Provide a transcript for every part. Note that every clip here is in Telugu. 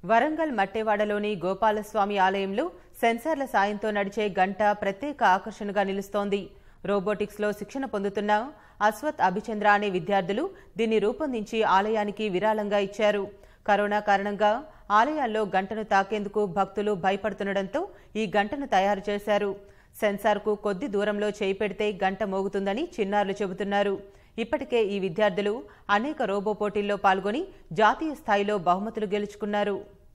వరంగల్ మట్టేవాడలోని గోపాలస్వామి ఆలయంలో సెన్సార్ల సాయంతో నడిచే గంట ప్రత్యేక ఆకర్షణగా నిలుస్తోంది రోబోటిక్స్లో శిక్షణ పొందుతున్న అశ్వత్ అభిచంద్ర అనే విద్యార్థులు దీన్ని రూపొందించి ఆలయానికి విరాళంగా ఇచ్చారు కరోనా కారణంగా ఆలయాల్లో గంటను తాకేందుకు భక్తులు భయపడుతుండటంతో ఈ గంటను తయారు చేశారు సెన్సార్కు కొద్ది దూరంలో చేయి పెడితే గంట మోగుతుందని చిన్నారులు చెబుతున్నారు ఇప్పటికే ఈ విద్యార్థులు అనేక రోబో పోటీల్లో పాల్గొని జాతీయ స్థాయిలో బహుమతులు గెలుచుకున్నారు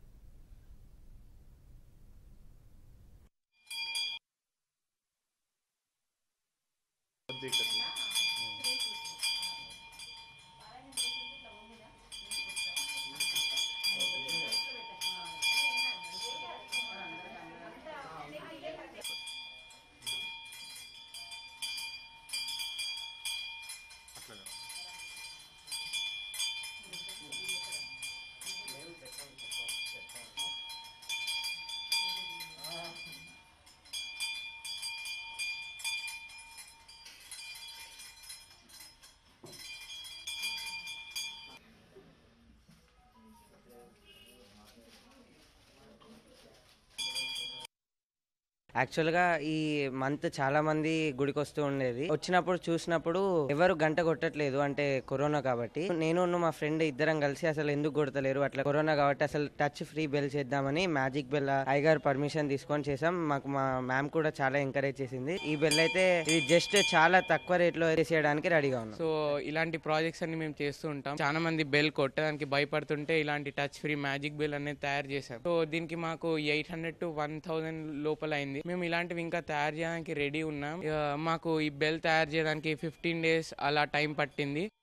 యాక్చువల్గా ఈ మంత్ చాలా మంది గుడికి వస్తూ ఉండేది వచ్చినప్పుడు చూసినప్పుడు ఎవరు గంట కొట్టట్లేదు అంటే కరోనా కాబట్టి నేను మా ఫ్రెండ్ ఇద్దరం కలిసి అసలు ఎందుకు కొడతలేరు అట్లా కరోనా కాబట్టి అసలు టచ్ ఫ్రీ బెల్ చేద్దామని మ్యాజిక్ బెల్ ఐగారు పర్మిషన్ తీసుకొని చేసాం మాకు మా మ్యామ్ కూడా చాలా ఎంకరేజ్ చేసింది ఈ బెల్ అయితే ఇది జస్ట్ చాలా తక్కువ రేట్లో చేయడానికి రెడీగా ఉన్నాం సో ఇలాంటి ప్రాజెక్ట్స్ అన్ని మేము చేస్తూ ఉంటాం చాలా మంది బెల్ కొట్టడానికి భయపడుతుంటే ఇలాంటి టచ్ ఫ్రీ మ్యాజిక్ బెల్ అనేది తయారు చేసాం సో దీనికి మాకు eight hundred to one thousand లోపల అయింది మేము ఇలాంటివి ఇంకా తయారు చేయడానికి రెడీ ఉన్నాం ఇక మాకు ఈ బెల్ తయారు చేయడానికి ఫిఫ్టీన్ డేస్ అలా టైం పట్టింది